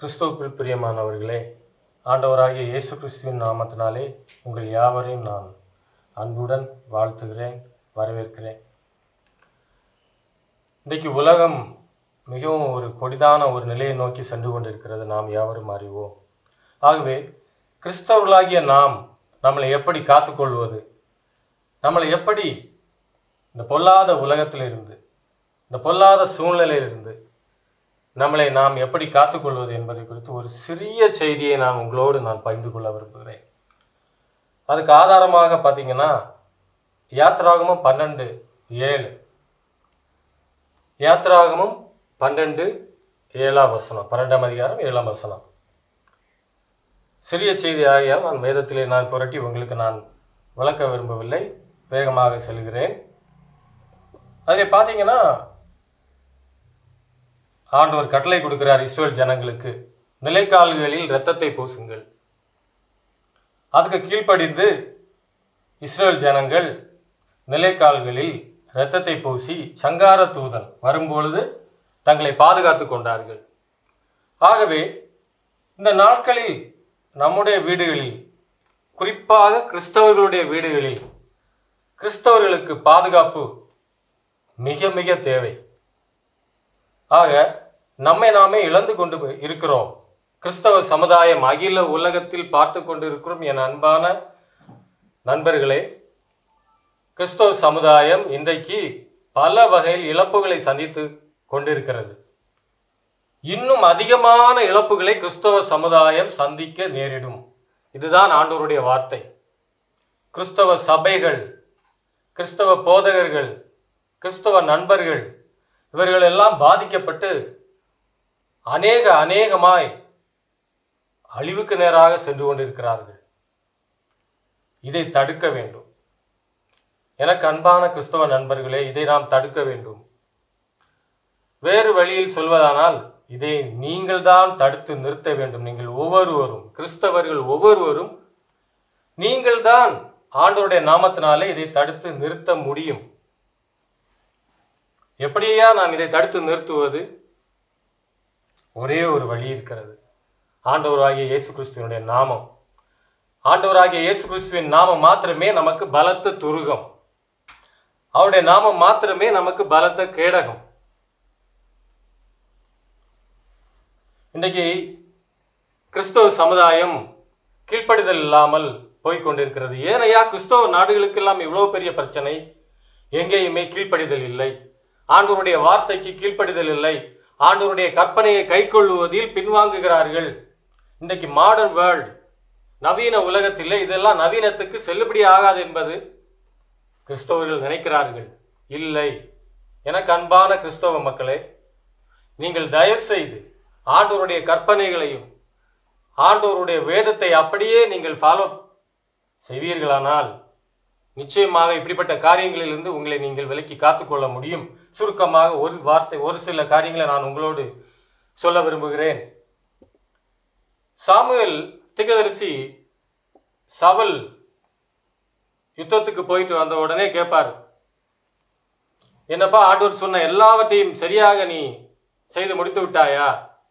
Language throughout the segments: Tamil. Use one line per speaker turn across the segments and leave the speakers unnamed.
கிறிஸ்துவுக்குள் பிரியமானவர்களே ஆண்டவராகிய இயேசு கிறிஸ்துவின் நாமத்தினாலே உங்கள் யாவரையும் நான் அன்புடன் வாழ்த்துகிறேன் வரவேற்கிறேன் இன்றைக்கு உலகம் மிகவும் ஒரு கொடிதான ஒரு நிலையை நோக்கி சென்று கொண்டிருக்கிறது நாம் யாவரும் அறிவோம் ஆகவே கிறிஸ்தவர்களாகிய நாம் நம்மளை எப்படி காத்துக்கொள்வது நம்மளை எப்படி இந்த பொல்லாத உலகத்திலிருந்து இந்த பொல்லாத சூழ்நிலையிலிருந்து நம்மளை நாம் எப்படி காத்துக்கொள்வது என்பதை குறித்து ஒரு சிறிய செய்தியை நான் உங்களோடு நான் பகிர்ந்து கொள்ள விரும்புகிறேன் அதுக்கு ஆதாரமாக பார்த்தீங்கன்னா யாத்ராகமும் பன்னெண்டு ஏழு யாத்ராகமும் பன்னெண்டு ஏழாம் வசனம் பன்னெண்டாம் அதிகாரம் ஏழாம் வசனம் சிறிய செய்தி ஆகியால் நான் வேதத்திலே நான் புரட்டி உங்களுக்கு நான் விளக்க விரும்பவில்லை வேகமாக செல்கிறேன் அதில் பார்த்தீங்கன்னா ஆண்டவர் கட்டளை கொடுக்கிறார் இஸ்ரேல் ஜனங்களுக்கு நிலைக்கால்களில் இரத்தத்தை பூசுங்கள் அதுக்கு கீழ்ப்படிந்து இஸ்ரேல் ஜனங்கள் நிலைக்கால்களில் இரத்தத்தை பூசி சங்கார தூதன் வரும்பொழுது தங்களை பாதுகாத்து கொண்டார்கள் ஆகவே இந்த நாட்களில் நம்முடைய வீடுகளில் குறிப்பாக கிறிஸ்தவர்களுடைய வீடுகளில் கிறிஸ்தவர்களுக்கு பாதுகாப்பு மிக மிக தேவை ஆக நம்மை நாமே இழந்து கொண்டு இருக்கிறோம் கிறிஸ்தவ சமுதாயம் அகில உலகத்தில் பார்த்து கொண்டு இருக்கிறோம் என் அன்பான நண்பர்களே கிறிஸ்தவ சமுதாயம் இன்றைக்கு பல வகையில் இழப்புகளை சந்தித்து கொண்டிருக்கிறது இன்னும் அதிகமான இழப்புகளை கிறிஸ்தவ சமுதாயம் சந்திக்க நேரிடும் இதுதான் ஆண்டவருடைய வார்த்தை கிறிஸ்தவ சபைகள் கிறிஸ்தவ போதகர்கள் கிறிஸ்தவ நண்பர்கள் இவர்கள் எல்லாம் பாதிக்கப்பட்டு அநேக அநேகமாய் அழிவுக்கு நேராக சென்று கொண்டிருக்கிறார்கள் இதை தடுக்க வேண்டும் எனக்கு அன்பான கிறிஸ்தவ நண்பர்களே இதை நாம் தடுக்க வேண்டும் வேறு வழியில் சொல்வதானால் இதை நீங்கள் தான் தடுத்து நிறுத்த வேண்டும் நீங்கள் ஒவ்வொருவரும் கிறிஸ்தவர்கள் ஒவ்வொருவரும் நீங்கள் தான் ஆண்டோருடைய நாமத்தினாலே இதை தடுத்து நிறுத்த முடியும் எப்படியா நாம் இதை தடுத்து நிறுத்துவது ஒரே ஒரு வழி இருக்கிறது ஆண்டவராகிய இயேசு கிறிஸ்துவனுடைய நாமம் ஆண்டவராகிய இயேசு கிறிஸ்துவின் நாமம் மாத்திரமே நமக்கு பலத்த துருகம் அவருடைய நாமம் மாத்திரமே நமக்கு பலத்த கேடகம் இன்றைக்கு கிறிஸ்தவ சமுதாயம் கீழ்ப்படிதல் இல்லாமல் போய்கொண்டிருக்கிறது ஏனையா கிறிஸ்தவ நாடுகளுக்கெல்லாம் இவ்வளவு பெரிய பிரச்சனை எங்கேயுமே கீழ்ப்படிதல் இல்லை ஆண்டவருடைய வார்த்தைக்கு கீழ்ப்படிதல் இல்லை ஆண்டவருடைய கற்பனையை கைக்கொள்ளுவதில் பின்வாங்குகிறார்கள் இன்றைக்கு மாடர்ன் வேர்ல்டு நவீன உலகத்தில் இதெல்லாம் நவீனத்துக்கு செல்லுபடி ஆகாது என்பது கிறிஸ்தவர்கள் நினைக்கிறார்கள் இல்லை எனக்கு அன்பான கிறிஸ்தவ மக்களே நீங்கள் தயவு செய்து ஆண்டவருடைய கற்பனைகளையும் ஆண்டவருடைய வேதத்தை அப்படியே நீங்கள் ஃபாலோ செய்வீர்களானால் நிச்சயமாக இப்படிப்பட்ட காரியங்களிலிருந்து உங்களை நீங்கள் விலக்கி காத்துக்கொள்ள முடியும் சுருக்கமாக ஒரு வார்த்தை ஒரு சில காரியங்களை நான் உங்களோடு சொல்ல விரும்புகிறேன் சாமுவேல் திகதரிசி சவல் யுத்தத்துக்கு போயிட்டு வந்த உடனே கேட்பார் என்னப்பா ஆண்டவர் சொன்ன எல்லாவற்றையும் சரியாக நீ செய்து முடித்து விட்டாயா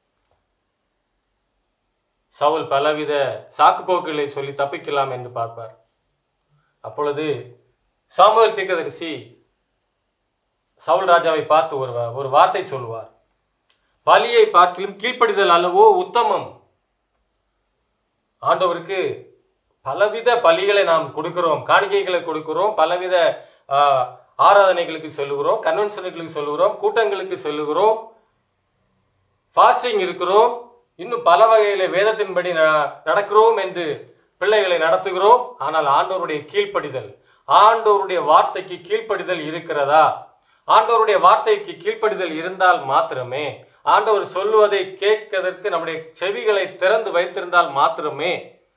சவுல் பலவித சாக்குப்போக்குகளை சொல்லி தப்பிக்கலாம் என்று பார்ப்பார் அப்பொழுது சாமுவேல் தீர்க்கதரிசி சவுல் ராஜாவை பார்த்து ஒரு ஒரு வார்த்தை சொல்வார் பலியை பார்க்கிலும் கீழ்ப்படிதல் அல்லவோ உத்தமம் ஆண்டவருக்கு பலவித பலிகளை நாம் கொடுக்கிறோம் காணிக்கைகளை கொடுக்கிறோம் பலவித ஆராதனைகளுக்கு சொல்லுகிறோம் கன்வென்ஷனுகளுக்கு சொல்லுகிறோம் கூட்டங்களுக்கு சொல்லுகிறோம் ஃபாஸ்டிங் இருக்கிறோம் இன்னும் பல வகையில வேதத்தின்படி நடக்கிறோம் என்று பிள்ளைகளை நடத்துகிறோம் ஆனால் ஆண்டவருடைய கீழ்ப்படிதல் ஆண்டவருடைய வார்த்தைக்கு கீழ்ப்படிதல் இருக்கிறதா ஆண்டவருடைய வார்த்தைக்கு கீழ்ப்படிதல் இருந்தால் மாத்திரமே ஆண்டவர் சொல்லுவதை கேட்கதற்கு நம்முடைய செவிகளை திறந்து வைத்திருந்தால் மாத்திரமே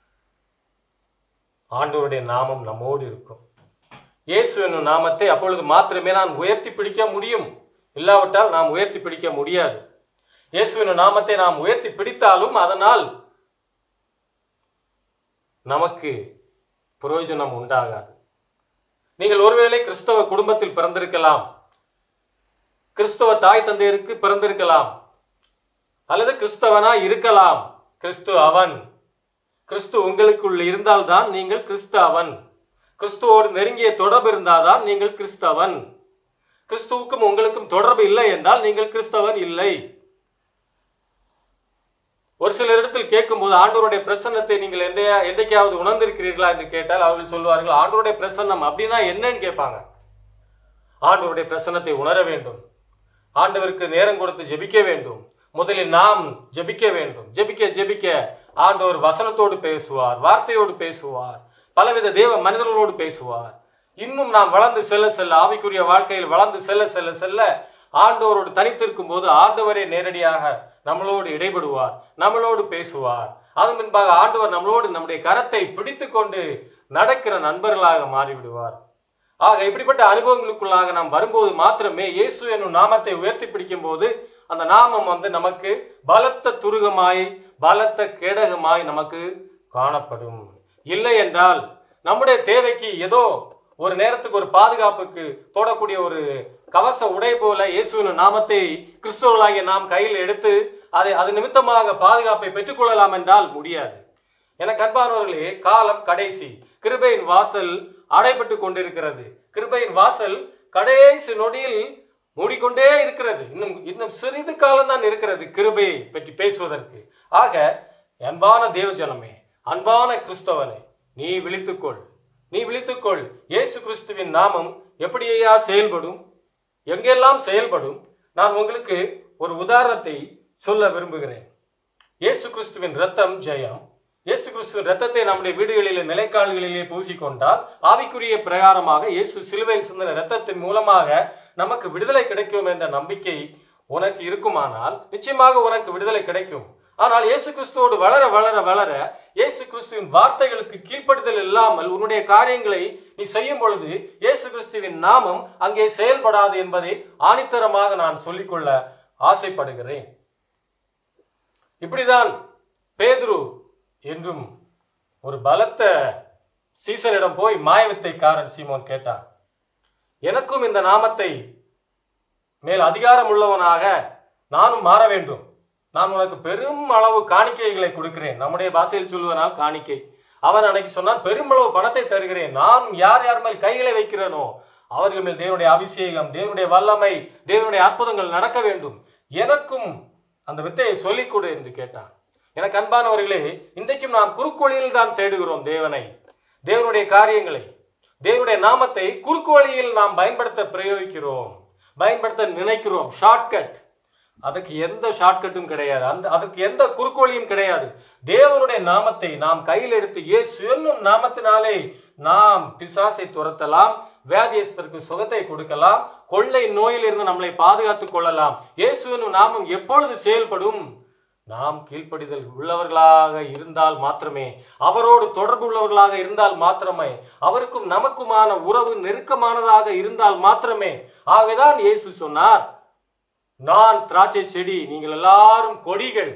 ஆண்டவருடைய நாமம் நம்மோடு இருக்கும் இயேசு என்னும் நாமத்தை அப்பொழுது மாத்திரமே நான் உயர்த்தி பிடிக்க முடியும் இல்லாவிட்டால் நாம் உயர்த்தி பிடிக்க முடியாது இயேசுவின் நாமத்தை நாம் உயர்த்தி பிடித்தாலும் அதனால் நமக்கு பிரயோஜனம் உண்டாகாது நீங்கள் ஒருவேளை கிறிஸ்தவ குடும்பத்தில் பிறந்திருக்கலாம் கிறிஸ்தவ தாய் தந்தையருக்கு பிறந்திருக்கலாம் அல்லது கிறிஸ்தவனா இருக்கலாம் கிறிஸ்து அவன் கிறிஸ்து உங்களுக்குள் இருந்தால்தான் நீங்கள் கிறிஸ்தவன் கிறிஸ்துவோடு நெருங்கிய தொடர்பு இருந்தால்தான் நீங்கள் கிறிஸ்தவன் கிறிஸ்துவுக்கும் உங்களுக்கும் தொடர்பு இல்லை என்றால் நீங்கள் கிறிஸ்தவன் இல்லை ஒரு சில இடத்தில் கேட்கும்போது ஆண்டவருடைய பிரசன்னத்தை நீங்கள் எந்த என்றைக்காவது உணர்ந்திருக்கிறீர்களா என்று கேட்டால் அவர்கள் சொல்வார்கள் ஆண்டவருடைய பிரசன்னம் அப்படின்னா என்னன்னு கேட்பாங்க ஆண்டவருடைய பிரசன்னத்தை உணர வேண்டும் ஆண்டவருக்கு நேரம் கொடுத்து ஜெபிக்க வேண்டும் முதலில் நாம் ஜெபிக்க வேண்டும் ஜெபிக்க ஜெபிக்க ஆண்டவர் வசனத்தோடு பேசுவார் வார்த்தையோடு பேசுவார் பலவித தேவ மனிதர்களோடு பேசுவார் இன்னும் நாம் வளர்ந்து செல்ல செல்ல ஆவிக்குரிய வாழ்க்கையில் வளர்ந்து செல்ல செல்ல செல்ல ஆண்டவரோடு தனித்திருக்கும் போது ஆண்டவரே நேரடியாக நம்மளோடு இடைபடுவார் நம்மளோடு பேசுவார் அது முன்பாக ஆண்டவர் நம்மளோடு நம்முடைய கரத்தை பிடித்து கொண்டு நடக்கிற நண்பர்களாக மாறிவிடுவார் ஆக இப்படிப்பட்ட அனுபவங்களுக்குள்ளாக நாம் வரும்போது மாத்திரமே இயேசு என்னும் நாமத்தை உயர்த்தி பிடிக்கும் போது அந்த நாமம் வந்து நமக்கு பலத்த துருகமாய் பலத்த கேடகமாய் நமக்கு காணப்படும் இல்லை என்றால் நம்முடைய தேவைக்கு ஏதோ ஒரு நேரத்துக்கு ஒரு பாதுகாப்புக்கு போடக்கூடிய ஒரு கவச உடை போல இயேசுவின் நாமத்தை கிறிஸ்தவர்களாகிய நாம் கையில் எடுத்து அதை அது நிமித்தமாக பாதுகாப்பை பெற்றுக்கொள்ளலாம் என்றால் முடியாது என கண்பானவர்களே காலம் கடைசி கிருபையின் வாசல் அடைபட்டு கொண்டிருக்கிறது கிருபையின் வாசல் கடைசி நொடியில் மூடிக்கொண்டே இருக்கிறது இன்னும் இன்னும் சிறிது காலம்தான் இருக்கிறது கிருபையை பற்றி பேசுவதற்கு ஆக அன்பான தேவஜனமே அன்பான கிறிஸ்தவனே நீ விழித்துக்கொள் நீ விழித்துக்கொள் இயேசு கிறிஸ்துவின் நாமம் எப்படியா செயல்படும் எங்கெல்லாம் செயல்படும் நான் உங்களுக்கு ஒரு உதாரணத்தை சொல்ல விரும்புகிறேன் இயேசு கிறிஸ்துவின் ரத்தம் ஜெயம் இயேசு கிறிஸ்துவின் ரத்தத்தை நம்முடைய வீடுகளிலே நிலைக்கால்களிலே பூசிக்கொண்டால் ஆவிக்குரிய பிரகாரமாக இயேசு சிலுவையில் சிந்தின ரத்தத்தின் மூலமாக நமக்கு விடுதலை கிடைக்கும் என்ற நம்பிக்கை உனக்கு இருக்குமானால் நிச்சயமாக உனக்கு விடுதலை கிடைக்கும் ஆனால் இயேசு கிறிஸ்துவோடு வளர வளர வளர இயேசு கிறிஸ்துவின் வார்த்தைகளுக்கு கீழ்ப்படுதல் இல்லாமல் உன்னுடைய காரியங்களை நீ செய்யும் பொழுது இயேசு கிறிஸ்துவின் நாமம் அங்கே செயல்படாது என்பதை ஆணித்தரமாக நான் சொல்லிக்கொள்ள ஆசைப்படுகிறேன் இப்படிதான் பேதுரு என்றும் ஒரு பலத்த சீசனிடம் போய் மாயவித்தைக்காரன் சீமோன் கேட்டான் எனக்கும் இந்த நாமத்தை மேல் அதிகாரம் உள்ளவனாக நானும் மாற வேண்டும் நான் உனக்கு பெரும் அளவு காணிக்கைகளை கொடுக்கிறேன் நம்முடைய பாஷையில் சொல்லுவனால் காணிக்கை அவன் அன்னைக்கு சொன்னான் பெருமளவு பணத்தை தருகிறேன் நான் யார் யார் மேல் கைகளை வைக்கிறேனோ அவர்கள் மேல் தேவனுடைய அபிஷேகம் தேவனுடைய வல்லமை தேவனுடைய அற்புதங்கள் நடக்க வேண்டும் எனக்கும் அந்த வித்தையை சொல்லிக் கொடு என்று கேட்டான் எனக்கு அன்பானவர்களே இன்றைக்கும் நாம் குறுக்கோளியில் தான் தேடுகிறோம் தேவனை தேவனுடைய காரியங்களை தேவனுடைய நாமத்தை குறுக்கு வழியில் நாம் பயன்படுத்த பிரயோகிக்கிறோம் பயன்படுத்த நினைக்கிறோம் ஷார்ட்கட் அதுக்கு எந்த ஷார்ட்கட்டும் கிடையாது அந்த அதற்கு எந்த குறுக்கோழியும் கிடையாது தேவனுடைய நாமத்தை நாம் கையில் எடுத்து இயேசு என்னும் நாமத்தினாலே நாம் பிசாசை துரத்தலாம் வியாதியஸ்தருக்கு சுகத்தை கொடுக்கலாம் கொள்ளை நோயிலிருந்து நம்மளை பாதுகாத்துக் கொள்ளலாம் இயேசு என்னும் நாமம் எப்பொழுது செயல்படும் நாம் கீழ்ப்படிதல் உள்ளவர்களாக இருந்தால் மாத்திரமே அவரோடு தொடர்பு உள்ளவர்களாக இருந்தால் மாத்திரமே அவருக்கும் நமக்குமான உறவு நெருக்கமானதாக இருந்தால் மாத்திரமே ஆகவேதான் இயேசு சொன்னார் நான் திராட்சை செடி நீங்கள் எல்லாரும் கொடிகள்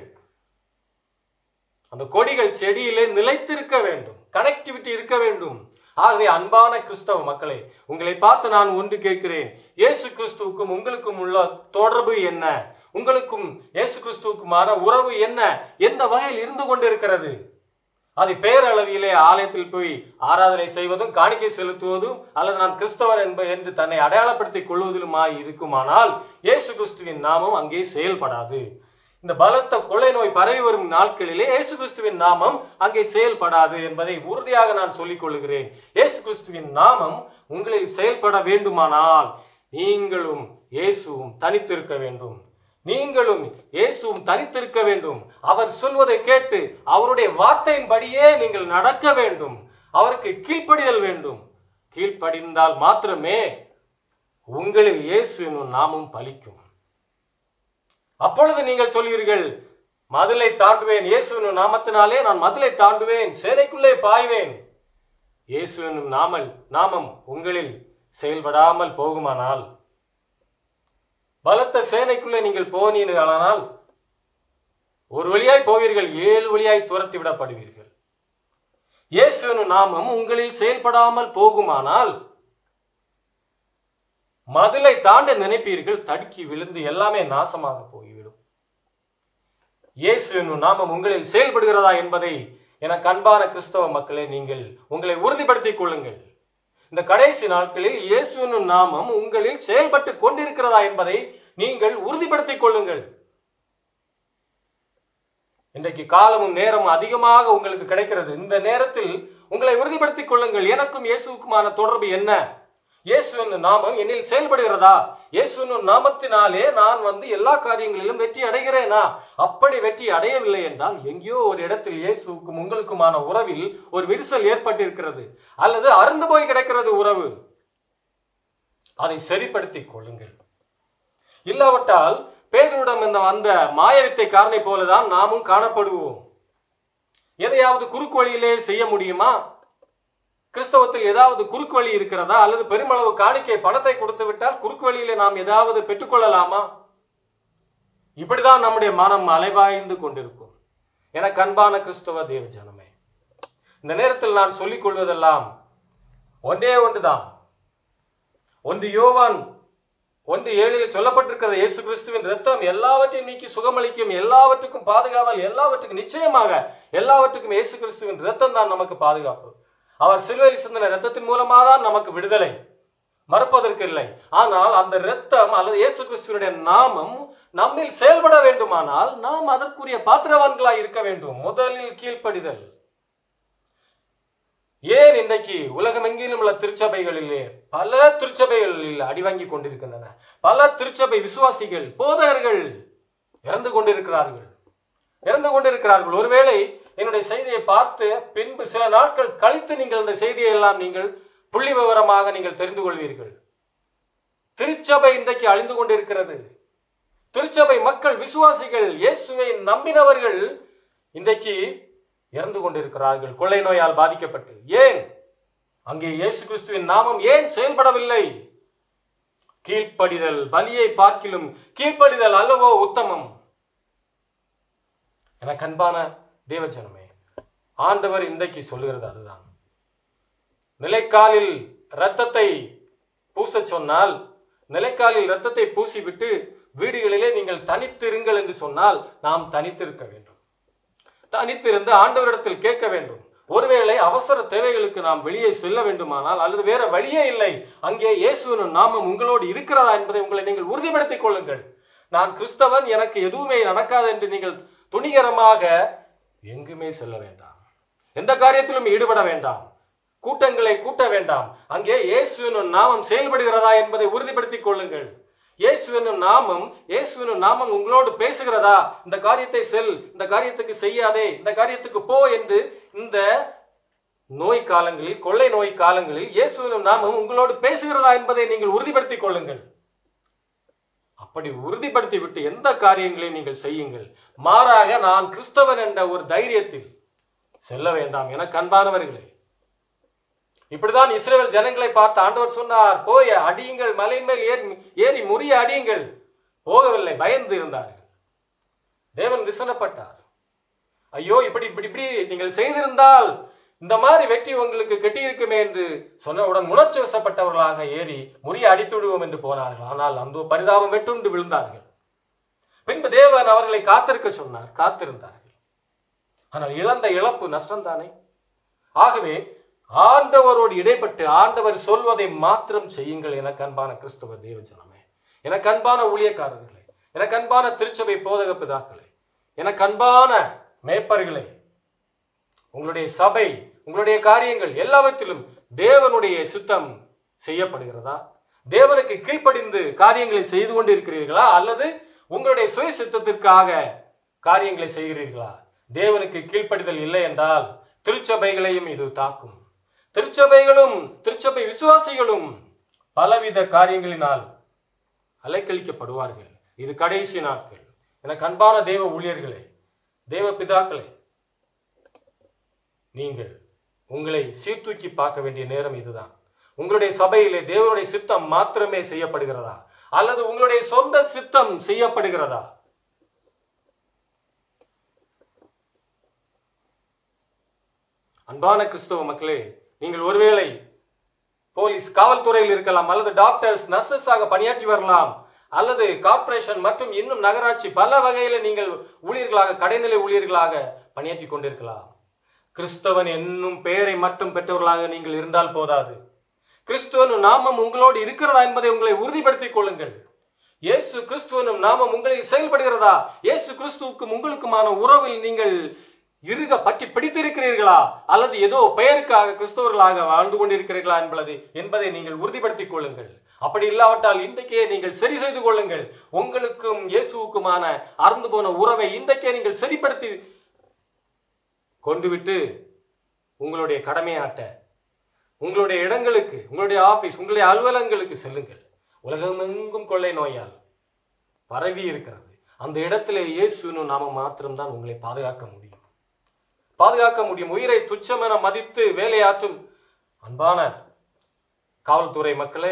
அந்த கொடிகள் செடியிலே நிலைத்திருக்க வேண்டும் கனெக்டிவிட்டி இருக்க வேண்டும் ஆகவே அன்பான கிறிஸ்தவ மக்களே உங்களை பார்த்து நான் ஒன்று கேட்கிறேன் இயேசு கிறிஸ்துவுக்கும் உங்களுக்கும் உள்ள தொடர்பு என்ன உங்களுக்கும் இயேசு கிறிஸ்துவுக்குமான உறவு என்ன எந்த வகையில் இருந்து கொண்டிருக்கிறது அது பேரளவிலே ஆலயத்தில் போய் ஆராதனை செய்வதும் காணிக்கை செலுத்துவதும் அல்லது நான் கிறிஸ்தவன் என்ப என்று தன்னை அடையாளப்படுத்திக் கொள்வதிலுமாய் இருக்குமானால் இயேசு கிறிஸ்துவின் நாமம் அங்கே செயல்படாது இந்த பலத்த கொள்ளை நோய் பரவி வரும் நாட்களிலே இயேசு கிறிஸ்துவின் நாமம் அங்கே செயல்படாது என்பதை உறுதியாக நான் சொல்லிக் கொள்கிறேன் இயேசு கிறிஸ்துவின் நாமம் உங்களில் செயல்பட வேண்டுமானால் நீங்களும் இயேசுவும் தனித்திருக்க வேண்டும் நீங்களும் இயேசுவும் தனித்திருக்க வேண்டும் அவர் சொல்வதை கேட்டு அவருடைய வார்த்தையின்படியே நீங்கள் நடக்க வேண்டும் அவருக்கு கீழ்ப்படிதல் வேண்டும் கீழ்ப்படிந்தால் மாத்திரமே உங்களில் இயேசு என்னும் நாமும் பலிக்கும் அப்பொழுது நீங்கள் சொல்வீர்கள் மதிலை தாண்டுவேன் இயேசு என்னும் நாமத்தினாலே நான் மதிலை தாண்டுவேன் சேனைக்குள்ளே பாய்வேன் இயேசு என்னும் நாமல் நாமம் உங்களில் செயல்படாமல் போகுமானால் பலத்த சேனைக்குள்ளே நீங்கள் போனீர்களானால் ஒரு வழியாய் போவீர்கள் ஏழு வழியாய் துரத்தி விடப்படுவீர்கள் இயேசு என்னும் நாமம் உங்களில் செயல்படாமல் போகுமானால் மதிலை தாண்ட நினைப்பீர்கள் தடுக்கி விழுந்து எல்லாமே நாசமாக போய்விடும் இயேசு என்னும் நாமம் உங்களில் செயல்படுகிறதா என்பதை எனக்கு அன்பான கிறிஸ்தவ மக்களே நீங்கள் உங்களை உறுதிப்படுத்திக் கொள்ளுங்கள் இந்த கடைசி நாட்களில் இயேசு என்னும் நாமம் உங்களில் செயல்பட்டு கொண்டிருக்கிறதா என்பதை நீங்கள் உறுதிப்படுத்திக் கொள்ளுங்கள் இன்றைக்கு காலமும் நேரமும் அதிகமாக உங்களுக்கு கிடைக்கிறது இந்த நேரத்தில் உங்களை உறுதிப்படுத்திக் கொள்ளுங்கள் எனக்கும் இயேசுக்குமான தொடர்பு என்ன இயேசு என்னும் நாமம் என்னில் செயல்படுகிறதா இயேசு என்னும் நாமத்தினாலே நான் வந்து எல்லா காரியங்களிலும் வெற்றி அடைகிறேனா அப்படி வெற்றி அடையவில்லை என்றால் எங்கேயோ ஒரு இடத்தில் இயேசுக்கும் உங்களுக்குமான உறவில் ஒரு விரிசல் ஏற்பட்டிருக்கிறது அல்லது அருந்து போய் கிடக்கிறது உறவு அதை சரிப்படுத்திக் கொள்ளுங்கள் இல்லாவிட்டால் பேதரிடம் இந்த அந்த மாயவித்தைக்காரனை போலதான் நாமும் காணப்படுவோம் எதையாவது குறுக்கு வழியிலே செய்ய முடியுமா கிறிஸ்தவத்தில் ஏதாவது குறுக்கு வழி இருக்கிறதா அல்லது பெருமளவு காணிக்கை பணத்தை கொடுத்து விட்டால் குறுக்கு வழியிலே நாம் ஏதாவது பெற்றுக்கொள்ளலாமா இப்படிதான் நம்முடைய மனம் அலைவாய்ந்து கொண்டிருக்கும் எனக்கு அன்பான கிறிஸ்தவ தேவ ஜனமே இந்த நேரத்தில் நான் சொல்லிக் கொள்வதெல்லாம் ஒன்றே ஒன்றுதான் ஒன்று யோவான் ஒன்று ஏழில் சொல்லப்பட்டிருக்கிற இயேசு கிறிஸ்துவின் ரத்தம் எல்லாவற்றையும் நீக்கி சுகமளிக்கும் எல்லாவற்றுக்கும் பாதுகாவல் எல்லாவற்றுக்கும் நிச்சயமாக எல்லாவற்றுக்கும் இயேசு கிறிஸ்துவின் ரத்தம் தான் நமக்கு பாதுகாப்பு அவர் சிலுவையில் சிந்தின ரத்தத்தின் மூலமாக தான் நமக்கு விடுதலை மறுப்பதற்கு இல்லை ஆனால் அந்த இரத்தம் அல்லது இயேசு கிறிஸ்துவனுடைய நாமம் நம்மில் செயல்பட வேண்டுமானால் நாம் அதற்குரிய பாத்திரவான்களாய் இருக்க வேண்டும் முதலில் கீழ்ப்படிதல் ஏன் இன்றைக்கு உலகமெங்கிலும் உள்ள திருச்சபைகளிலே பல திருச்சபைகளில் அடிவாங்கி கொண்டிருக்கின்றன பல திருச்சபை விசுவாசிகள் போதகர்கள் இறந்து கொண்டிருக்கிறார்கள் இறந்து கொண்டிருக்கிறார்கள் ஒருவேளை என்னுடைய செய்தியை பார்த்து பின்பு சில நாட்கள் கழித்து நீங்கள் இந்த செய்தியை எல்லாம் நீங்கள் புள்ளி விவரமாக நீங்கள் தெரிந்து கொள்வீர்கள் திருச்சபை இன்றைக்கு அழிந்து கொண்டிருக்கிறது திருச்சபை மக்கள் விசுவாசிகள் இயேசுவை நம்பினவர்கள் இன்றைக்கு இறந்து கொண்டிருக்கிறார்கள் கொள்ளை நோயால் பாதிக்கப்பட்டு ஏன் அங்கே இயேசு கிறிஸ்துவின் நாமம் ஏன் செயல்படவில்லை கீழ்ப்படிதல் பலியை பார்க்கிலும் கீழ்ப்படிதல் அல்லவோ உத்தமம் எனக்கு அன்பான தேவஜனமே ஆண்டவர் இன்றைக்கு சொல்லுகிறது அதுதான் நிலைக்காலில் இரத்தத்தை பூசச் சொன்னால் நிலைக்காலில் இரத்தத்தை பூசிவிட்டு வீடுகளிலே நீங்கள் தனித்திருங்கள் என்று சொன்னால் நாம் தனித்திருக்க வேண்டும் தனித்திருந்து ஆண்டவரிடத்தில் கேட்க வேண்டும் ஒருவேளை அவசர தேவைகளுக்கு நாம் வெளியே செல்ல வேண்டுமானால் அல்லது வேற வழியே இல்லை அங்கே இயேசுவின் நாமம் உங்களோடு இருக்கிறதா என்பதை உங்களை நீங்கள் உறுதிப்படுத்திக் கொள்ளுங்கள் நான் கிறிஸ்தவன் எனக்கு எதுவுமே நடக்காது என்று நீங்கள் துணிகரமாக எங்குமே செல்ல வேண்டாம் எந்த காரியத்திலும் ஈடுபட வேண்டாம் கூட்டங்களை கூட்ட வேண்டாம் அங்கே இயேசுவின் நாமம் செயல்படுகிறதா என்பதை உறுதிப்படுத்திக் கொள்ளுங்கள் இயேசுவின் நாமம் இயேசுவின் நாமம் உங்களோடு பேசுகிறதா இந்த காரியத்தை செல் இந்த காரியத்துக்கு செய்யாதே இந்த காரியத்துக்கு போ என்று இந்த நோய் காலங்களில் கொள்ளை நோய் காலங்களில் இயேசுவின் நாமம் உங்களோடு பேசுகிறதா என்பதை நீங்கள் உறுதிப்படுத்திக் கொள்ளுங்கள் அப்படி உறுதிப்படுத்தி விட்டு எந்த காரியங்களையும் நீங்கள் செய்யுங்கள் மாறாக நான் கிறிஸ்தவன் என்ற ஒரு தைரியத்தில் செல்ல வேண்டாம் என கண்பானவர்களே இப்படிதான் இஸ்ரேல் ஜனங்களை பார்த்து ஆண்டவர் சொன்னார் போய் அடியுங்கள் மலை மேல் ஏறி ஏறி முறிய அடியுங்கள் போகவில்லை பயந்து இருந்தார்கள் தேவன் விசனப்பட்டார் ஐயோ இப்படி இப்படி இப்படி நீங்கள் செய்திருந்தால் இந்த மாதிரி வெற்றி உங்களுக்கு கெட்டியிருக்குமே என்று சொன்னவுடன் உணர்ச்சி வசப்பட்டவர்களாக ஏறி முறிய அடித்து விடுவோம் என்று போனார்கள் ஆனால் அந்த பரிதாபம் வெட்டுண்டு விழுந்தார்கள் பின்பு தேவன் அவர்களை காத்திருக்க சொன்னார் காத்திருந்தார்கள் ஆனால் இழந்த இழப்பு நஷ்டம்தானே ஆகவே ஆண்டவரோடு இடைப்பட்டு ஆண்டவர் சொல்வதை மாத்திரம் செய்யுங்கள் எனக்கு அன்பான கிறிஸ்துவ தேவஜனமே எனக்கு அன்பான ஊழியக்காரர்களே எனக்கு அன்பான திருச்சபை போதக பிதாக்களே எனக்கு அன்பான மேய்ப்பர்களே உங்களுடைய சபை உங்களுடைய காரியங்கள் எல்லாவற்றிலும் தேவனுடைய சித்தம் செய்யப்படுகிறதா தேவனுக்கு கீழ்ப்படிந்து காரியங்களை செய்து கொண்டிருக்கிறீர்களா அல்லது உங்களுடைய சுய சித்தத்திற்காக காரியங்களை செய்கிறீர்களா தேவனுக்கு கீழ்ப்படிதல் இல்லை என்றால் திருச்சபைகளையும் இது தாக்கும் திருச்சபைகளும் திருச்சபை விசுவாசிகளும் பலவித காரியங்களினால் அலைக்கழிக்கப்படுவார்கள் இது கடைசி நாட்கள் எனக்கு அன்பான தேவ ஊழியர்களே தேவ பிதாக்களே நீங்கள் உங்களை சீர்தூக்கி பார்க்க வேண்டிய நேரம் இதுதான் உங்களுடைய சபையிலே தேவனுடைய சித்தம் மாத்திரமே செய்யப்படுகிறதா அல்லது உங்களுடைய சொந்த சித்தம் செய்யப்படுகிறதா அன்பான கிறிஸ்தவ மக்களே நீங்கள் ஒருவேளை போலீஸ் காவல்துறையில் இருக்கலாம் அல்லது டாக்டர்ஸ் நர்சஸாக பணியாற்றி வரலாம் அல்லது கார்ப்பரேஷன் மற்றும் இன்னும் நகராட்சி பல வகையில் நீங்கள் ஊழியர்களாக கடைநிலை ஊழியர்களாக பணியாற்றி கொண்டிருக்கலாம் கிறிஸ்தவன் என்னும் பெயரை மட்டும் பெற்றவர்களாக நீங்கள் இருந்தால் போதாது கிறிஸ்துவனும் நாமம் உங்களோடு இருக்கிறதா என்பதை உங்களை உறுதிப்படுத்திக் கொள்ளுங்கள் இயேசு கிறிஸ்துவனும் நாமம் உங்களில் செயல்படுகிறதா இயேசு கிறிஸ்துவுக்கும் உங்களுக்குமான உறவில் நீங்கள் இருக பற்றி பிடித்திருக்கிறீர்களா அல்லது ஏதோ பெயருக்காக கிறிஸ்தவர்களாக வாழ்ந்து கொண்டிருக்கிறீர்களா என்பது என்பதை நீங்கள் உறுதிப்படுத்திக் கொள்ளுங்கள் அப்படி இல்லாவிட்டால் இன்றைக்கே நீங்கள் சரி செய்து கொள்ளுங்கள் உங்களுக்கும் இயேசுவுக்குமான அறந்து போன உறவை இன்றைக்கே நீங்கள் சரிப்படுத்தி கொண்டு விட்டு உங்களுடைய கடமையாட்ட உங்களுடைய இடங்களுக்கு உங்களுடைய ஆபீஸ் உங்களுடைய அலுவலகங்களுக்கு செல்லுங்கள் உலகமெங்கும் கொள்ளை நோயால் பரவி இருக்கிறது அந்த இடத்துல இயேசுன்னு நாம மாத்திரம்தான் உங்களை பாதுகாக்க முடியும் பாதுகாக்க முடியும் உயிரை துச்சமென மதித்து வேலையாற்றும் அன்பான காவல்துறை மக்களே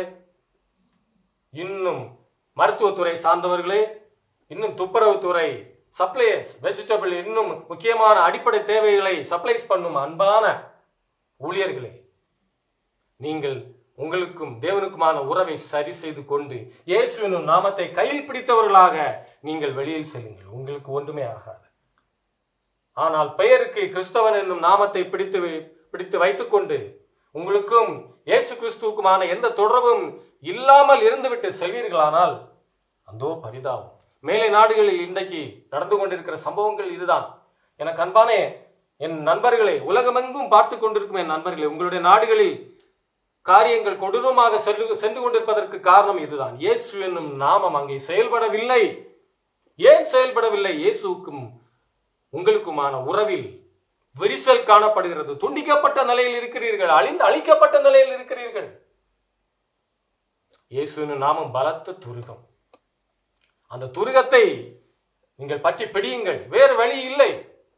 இன்னும் மருத்துவத்துறை சார்ந்தவர்களே இன்னும் துப்புரவுத்துறை சப்ளையர்ஸ் வெஜிடபிள் இன்னும் முக்கியமான அடிப்படை தேவைகளை சப்ளைஸ் பண்ணும் அன்பான ஊழியர்களே நீங்கள் உங்களுக்கும் தேவனுக்குமான உறவை சரி செய்து கொண்டு இயேசுவினும் நாமத்தை கையில் பிடித்தவர்களாக நீங்கள் வெளியில் செல்லுங்கள் உங்களுக்கு ஒன்றுமே ஆகாது ஆனால் பெயருக்கு கிறிஸ்தவன் என்னும் நாமத்தை பிடித்து வை- பிடித்து வைத்துக்கொண்டு உங்களுக்கும் இயேசு கிறிஸ்துவுக்குமான எந்த தொடர்பும் இல்லாமல் இருந்துவிட்டு செல்வீர்களானால் அந்தோ பரிதாபம் மேலை நாடுகளில் இன்றைக்கு நடந்து கொண்டிருக்கிற சம்பவங்கள் இதுதான் எனக்கு அன்பானே என் நண்பர்களே உலகமெங்கும் பார்த்து கொண்டிருக்கும் என் நண்பர்களே உங்களுடைய நாடுகளில் காரியங்கள் கொடூரமாக சென்று சென்று கொண்டிருப்பதற்கு காரணம் இதுதான் இயேசு என்னும் நாமம் அங்கே செயல்படவில்லை ஏன் செயல்படவில்லை இயேசுவுக்கும் உங்களுக்குமான உறவில் விரிசல் காணப்படுகிறது துண்டிக்கப்பட்ட நிலையில் இருக்கிறீர்கள் அழிந்து அழிக்கப்பட்ட நிலையில் இருக்கிறீர்கள் இயேசுவின் நாமம் பலத்த துருகம் அந்த துருகத்தை நீங்கள் பற்றி பிடியுங்கள் வேறு வழி இல்லை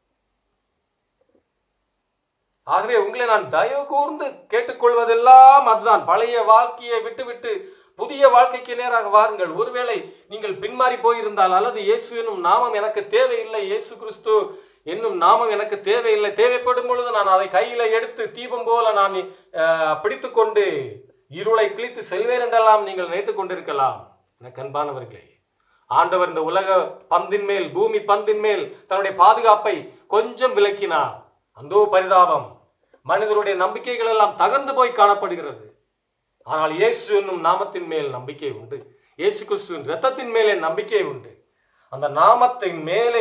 ஆகவே உங்களை நான் தயவு கூர்ந்து கேட்டுக்கொள்வதெல்லாம் அதுதான் பழைய வாழ்க்கையை விட்டுவிட்டு புதிய வாழ்க்கைக்கு நேராக வாருங்கள் ஒருவேளை நீங்கள் பின்மாறி போயிருந்தால் அல்லது இயேசு என்னும் நாமம் எனக்கு தேவையில்லை இயேசு கிறிஸ்து என்னும் நாமம் எனக்கு தேவையில்லை தேவைப்படும் பொழுது நான் அதை கையில எடுத்து தீபம் போல நான் பிடித்து கொண்டு இருளை கிழித்து செல்வேன் என்றெல்லாம் நீங்கள் நினைத்துக் கொண்டிருக்கலாம் எனக்கு அன்பானவர்களே ஆண்டவர் இந்த உலக பந்தின் மேல் பூமி பந்தின் மேல் தன்னுடைய பாதுகாப்பை கொஞ்சம் விலக்கினார் அந்தோ பரிதாபம் மனிதருடைய நம்பிக்கைகள் எல்லாம் தகர்ந்து போய் காணப்படுகிறது ஆனால் இயேசு என்னும் நாமத்தின் மேல் நம்பிக்கை உண்டு இயேசு கிறிஸ்துவின் இரத்தத்தின் மேலே நம்பிக்கை உண்டு அந்த நாமத்தின் மேலே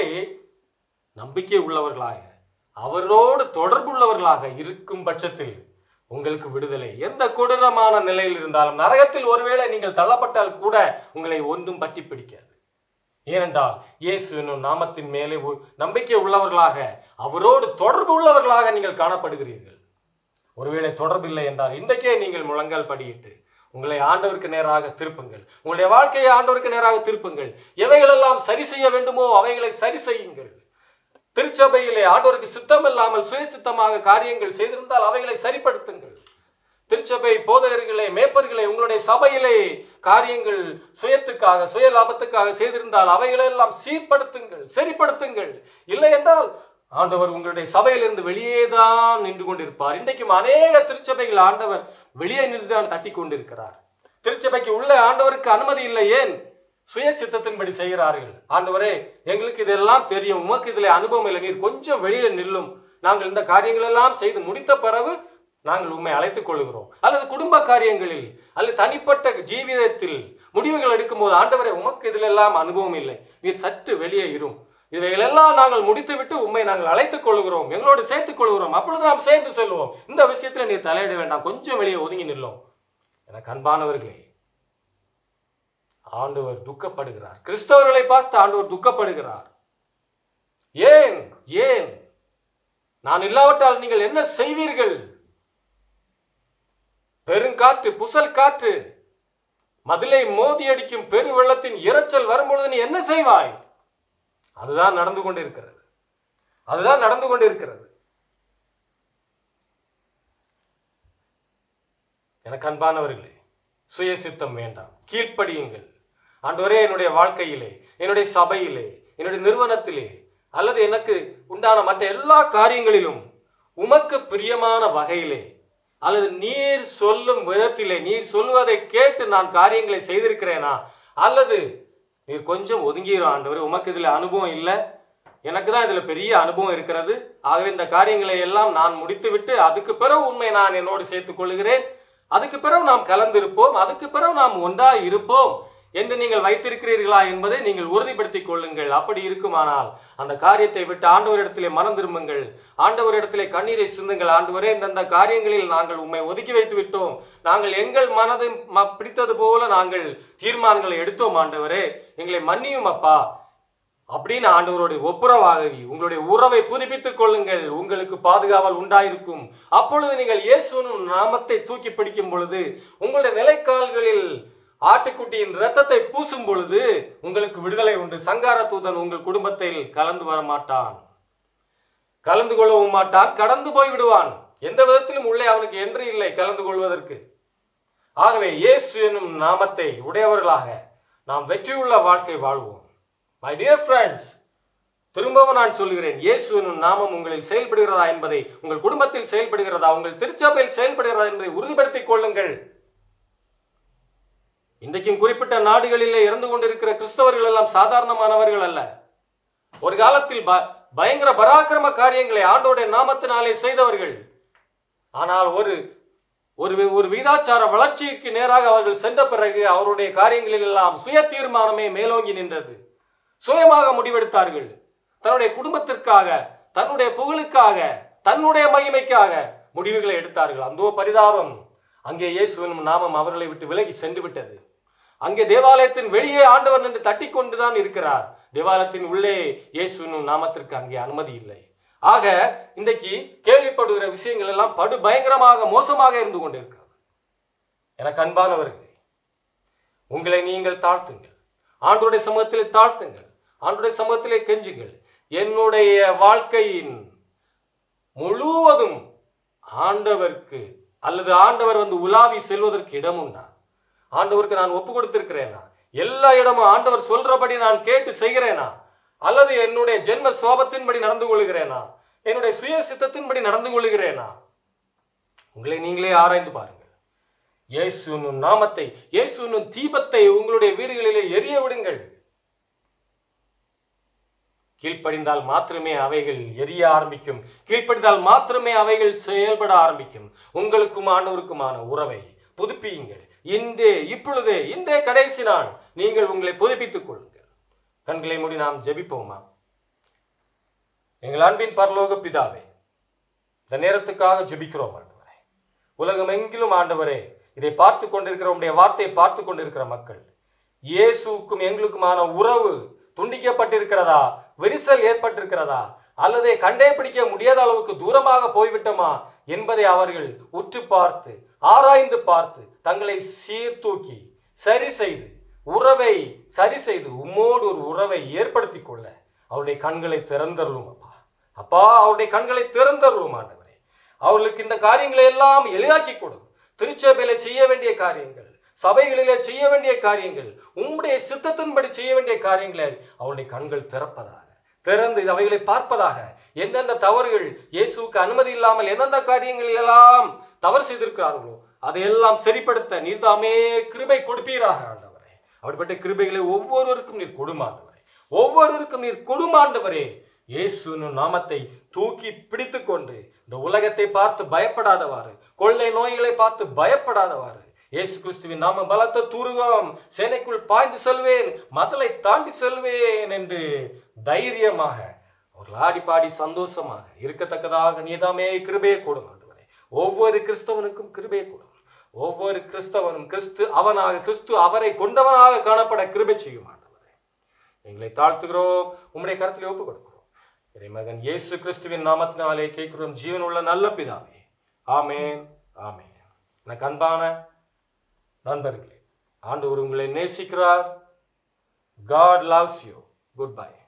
நம்பிக்கை உள்ளவர்களாக அவரோடு தொடர்புள்ளவர்களாக இருக்கும் பட்சத்தில் உங்களுக்கு விடுதலை எந்த கொடூரமான நிலையில் இருந்தாலும் நரகத்தில் ஒருவேளை நீங்கள் தள்ளப்பட்டால் கூட உங்களை ஒன்றும் பற்றி பிடிக்காது ஏனென்றால் இயேசு என்னும் நாமத்தின் மேலே உ- நம்பிக்கை உள்ளவர்களாக அவரோடு தொடர்பு உள்ளவர்களாக நீங்கள் காணப்படுகிறீர்கள் ஒருவேளை தொடர்பில்லை என்றால் இன்றைக்கே நீங்கள் முழங்கால் படியிட்டு உங்களை ஆண்டவருக்கு நேராக திருப்புங்கள் உங்களுடைய வாழ்க்கையை ஆண்டவருக்கு நேராக திருப்புங்கள் எவைகளெல்லாம் சரி செய்ய வேண்டுமோ அவைகளை சரி செய்யுங்கள் திருச்சபையிலே ஆண்டவருக்கு சித்தம் இல்லாமல் சுய சித்தமாக காரியங்கள் செய்திருந்தால் அவைகளை சரிப்படுத்துங்கள் திருச்சபை போதகர்களே மேப்பர்களே உங்களுடைய சபையிலே காரியங்கள் சுயத்துக்காக சுய லாபத்துக்காக செய்திருந்தால் அவைகளெல்லாம் சீர்படுத்துங்கள் சரிப்படுத்துங்கள் இல்லை என்றால் ஆண்டவர் உங்களுடைய சபையிலிருந்து வெளியே தான் நின்று கொண்டிருப்பார் இன்றைக்கும் அநேக திருச்சபைகள் ஆண்டவர் வெளியே நின்று தான் தட்டி கொண்டிருக்கிறார் திருச்சபைக்கு உள்ள ஆண்டவருக்கு அனுமதி இல்லை ஏன் சுய சித்தத்தின்படி செய்கிறார்கள் ஆண்டவரே எங்களுக்கு இதெல்லாம் தெரியும் உமக்கு இதில் அனுபவம் இல்லை நீர் கொஞ்சம் வெளியே நில்லும் நாங்கள் இந்த காரியங்கள் எல்லாம் செய்து முடித்த பிறகு நாங்கள் உண்மை அழைத்துக் கொள்கிறோம் அல்லது குடும்ப காரியங்களில் அல்லது தனிப்பட்ட ஜீவிதத்தில் முடிவுகள் எடுக்கும்போது ஆண்டவரே உமக்கு இதிலெல்லாம் அனுபவம் இல்லை நீர் சற்று வெளியே இரும் இவைகளெல்லாம் நாங்கள் முடித்துவிட்டு உண்மை நாங்கள் அழைத்துக் கொள்கிறோம் எங்களோடு சேர்த்துக் கொள்கிறோம் அப்பொழுது நாம் சேர்ந்து செல்வோம் இந்த விஷயத்தில் நீர் தலையிட வேண்டாம் கொஞ்சம் வெளியே ஒதுங்கி நில்லும் எனக்கு அன்பானவர்களே ஆண்டவர் துக்கப்படுகிறார் கிறிஸ்தவர்களை பார்த்து ஆண்டவர் துக்கப்படுகிறார் ஏன் ஏன் நான் இல்லாவிட்டால் நீங்கள் என்ன செய்வீர்கள் பெருங்காற்று புசல் காற்று மதிலை மோதி அடிக்கும் பெரு வெள்ளத்தின் இரைச்சல் வரும்பொழுது நீ என்ன செய்வாய் அதுதான் நடந்து கொண்டிருக்கிறது அதுதான் நடந்து கொண்டிருக்கிறது எனக்கு அன்பானவர்களே சுய சித்தம் வேண்டாம் கீழ்ப்படியுங்கள் ஆண்டவரே என்னுடைய வாழ்க்கையிலே என்னுடைய சபையிலே என்னுடைய நிறுவனத்திலே அல்லது எனக்கு உண்டான மற்ற எல்லா காரியங்களிலும் உமக்கு பிரியமான வகையிலே அல்லது நீர் சொல்லும் விதத்திலே நீர் சொல்வதை கேட்டு நான் காரியங்களை செய்திருக்கிறேனா அல்லது நீர் கொஞ்சம் ஒதுங்கிடும் ஆண்டவரே உமக்கு இதுல அனுபவம் இல்லை எனக்கு தான் இதுல பெரிய அனுபவம் இருக்கிறது ஆகவே இந்த காரியங்களை எல்லாம் நான் முடித்துவிட்டு அதுக்கு பிறகு உண்மை நான் என்னோடு சேர்த்துக் கொள்கிறேன் அதுக்கு பிறகு நாம் கலந்திருப்போம் அதுக்கு பிறகு நாம் ஒன்றா இருப்போம் என்று நீங்கள் வைத்திருக்கிறீர்களா என்பதை நீங்கள் உறுதிப்படுத்திக் கொள்ளுங்கள் அப்படி இருக்குமானால் அந்த காரியத்தை விட்டு ஆண்டவரிடத்திலே மனம் திரும்புங்கள் ஆண்டவரிடத்திலே கண்ணீரை சிந்துங்கள் ஆண்டவரே இந்தந்த காரியங்களில் நாங்கள் உண்மை ஒதுக்கி வைத்து விட்டோம் நாங்கள் எங்கள் மனதை ம- பிடித்தது போல நாங்கள் தீர்மானங்களை எடுத்தோம் ஆண்டவரே எங்களை மன்னியும் அப்பா அப்படின்னு ஆண்டவருடைய ஒப்புரவாகி உங்களுடைய உறவை புதுப்பித்துக் கொள்ளுங்கள் உங்களுக்கு பாதுகாவல் உண்டாயிருக்கும் அப்பொழுது நீங்கள் இயேசுவின் நாமத்தை தூக்கி பிடிக்கும் பொழுது உங்களுடைய நிலைக்கால்களில் ஆட்டுக்குட்டியின் இரத்தத்தை பூசும் பொழுது உங்களுக்கு விடுதலை உண்டு சங்கார தூதன் உங்கள் குடும்பத்தில் கலந்து வர மாட்டான் கலந்து கொள்ளவும் மாட்டான் கடந்து போய் விடுவான் எந்த விதத்திலும் உள்ளே அவனுக்கு என்று இல்லை கலந்து கொள்வதற்கு ஆகவே இயேசு என்னும் நாமத்தை உடையவர்களாக நாம் வெற்றியுள்ள வாழ்க்கை வாழ்வோம் மை டியர் ஃப்ரெண்ட்ஸ் திரும்பவும் நான் சொல்கிறேன் இயேசு என்னும் நாமம் உங்களில் செயல்படுகிறதா என்பதை உங்கள் குடும்பத்தில் செயல்படுகிறதா உங்கள் திருச்சபையில் செயல்படுகிறதா என்பதை உறுதிப்படுத்திக் கொள்ளுங்கள் இன்றைக்கும் குறிப்பிட்ட நாடுகளிலே இறந்து கொண்டிருக்கிற கிறிஸ்தவர்கள் எல்லாம் சாதாரணமானவர்கள் அல்ல ஒரு காலத்தில் ப- பயங்கர பராக்கிரம காரியங்களை ஆண்டோடைய நாமத்தினாலே செய்தவர்கள் ஆனால் ஒரு ஒரு வி- ஒரு வீதாச்சார வளர்ச்சிக்கு நேராக அவர்கள் சென்ற பிறகு அவருடைய காரியங்களில் எல்லாம் சுய தீர்மானமே மேலோங்கி நின்றது சுயமாக முடிவெடுத்தார்கள் தன்னுடைய குடும்பத்திற்காக தன்னுடைய புகழுக்காக தன்னுடைய மகிமைக்காக முடிவுகளை எடுத்தார்கள் அந்தோ பரிதாபம் அங்கே இயேசுவின் நாமம் அவர்களை விட்டு விலகி சென்று விட்டது அங்கே தேவாலயத்தின் வெளியே ஆண்டவர் நின்று தட்டி கொண்டுதான் இருக்கிறார் தேவாலயத்தின் உள்ளே இயேசுவின் நாமத்திற்கு அங்கே அனுமதி இல்லை ஆக இன்றைக்கு கேள்விப்படுகிற விஷயங்கள் எல்லாம் படு பயங்கரமாக மோசமாக இருந்து கொண்டிருக்கிறது எனக்கு அன்பானவர்களே உங்களை நீங்கள் தாழ்த்துங்கள் ஆண்டுடைய சமூகத்திலே தாழ்த்துங்கள் ஆண்டுடைய சமூகத்திலே கெஞ்சுங்கள் என்னுடைய வாழ்க்கையின் முழுவதும் ஆண்டவருக்கு அல்லது ஆண்டவர் வந்து உலாவி செல்வதற்கு இடம் உண்டா ஆண்டவருக்கு நான் ஒப்பு கொடுத்திருக்கிறேனா எல்லா இடமும் ஆண்டவர் சொல்றபடி நான் கேட்டு செய்கிறேனா அல்லது என்னுடைய ஜென்ம சோபத்தின்படி நடந்து கொள்கிறேனா என்னுடைய சுய சித்தத்தின்படி நடந்து கொள்கிறேனா உங்களை நீங்களே ஆராய்ந்து பாருங்கள் இயேசுவின் நாமத்தை இயேசுவின் தீபத்தை உங்களுடைய வீடுகளிலே எரிய விடுங்கள் கீழ்ப்படிந்தால் மாத்திரமே அவைகள் எரிய ஆரம்பிக்கும் கீழ்ப்படிந்தால் மாத்திரமே அவைகள் செயல்பட ஆரம்பிக்கும் உங்களுக்கும் ஆண்டவருக்குமான உறவை புதுப்பியுங்கள் இன்றே இப்பொழுதே இன்றே கடைசி நாள் நீங்கள் உங்களை புதுப்பித்துக் கொள்ளுங்கள் கண்களை மூடி நாம் ஜெபிப்போமா எங்கள் அன்பின் பரலோக பிதாவே இந்த நேரத்துக்காக ஜெபிக்கிறோம் ஆண்டவரே உலகம் எங்கிலும் ஆண்டவரே இதை பார்த்து கொண்டிருக்கிற உடைய வார்த்தையை பார்த்து கொண்டிருக்கிற மக்கள் இயேசுவுக்கும் எங்களுக்குமான உறவு துண்டிக்கப்பட்டிருக்கிறதா விரிசல் ஏற்பட்டிருக்கிறதா அல்லது கண்டே பிடிக்க முடியாத அளவுக்கு தூரமாக போய்விட்டோமா என்பதை அவர்கள் உற்று பார்த்து ஆராய்ந்து பார்த்து தங்களை சீர்தூக்கி சரி செய்து உறவை சரி செய்து உம்மோடு ஒரு உறவை ஏற்படுத்தி கொள்ள அவருடைய கண்களை திறந்தருளும் அப்பா அப்பா அவருடைய கண்களை திறந்தருளும் ஆண்டவரே அவர்களுக்கு இந்த காரியங்களை எல்லாம் எளிதாக்கி கொடும் திருச்சபையில செய்ய வேண்டிய காரியங்கள் சபைகளிலே செய்ய வேண்டிய காரியங்கள் உம்முடைய சித்தத்தின்படி செய்ய வேண்டிய காரியங்களை அவருடைய கண்கள் திறப்பதாக திறந்து இது அவைகளை பார்ப்பதாக எந்தெந்த தவறுகள் இயேசுவுக்கு அனுமதி இல்லாமல் எந்தெந்த காரியங்களில் எல்லாம் தவறு செய்திருக்கிறார்களோ அதையெல்லாம் சரிப்படுத்த நீர்தாமே கிருபை கொடுப்பீராக ஆண்டவரே அப்படிப்பட்ட கிருபைகளை ஒவ்வொருவருக்கும் நீர் கொடுமாண்டவரே ஒவ்வொருவருக்கும் நீர் கொடுமாண்டவரே இயேசுவின் நாமத்தை தூக்கி பிடித்து கொண்டு இந்த உலகத்தை பார்த்து பயப்படாதவாறு கொள்ளை நோய்களை பார்த்து பயப்படாதவாறு இயேசு கிறிஸ்துவின் நாம பலத்த துருவம் சேனைக்குள் பாய்ந்து செல்வேன் மதலை தாண்டி செல்வேன் என்று தைரியமாக அவர்கள் ஆடி பாடி சந்தோஷமாக இருக்கத்தக்கதாக நீதாமே கிருபையை கொடும் ஆண்டவரே ஒவ்வொரு கிறிஸ்தவனுக்கும் கிருபையை கொடும் ஒவ்வொரு கிறிஸ்தவனும் கிறிஸ்து அவனாக கிறிஸ்து அவரை கொண்டவனாக காணப்பட கிருபை செய்யும் ஆண்டவரே எங்களை தாழ்த்துகிறோம் உம்முடைய கருத்தில் ஒப்புக் கொடுக்கிறோம் இறைமகன் இயேசு கிறிஸ்துவின் நாமத்தினாலே கேட்கிறோம் ஜீவனுள்ள நல்ல பிதாவே ஆமேன் ஆமேன் எனக்கு அன்பான நண்பர்களே ஆண்டவர் உங்களை நேசிக்கிறார் God loves you good bye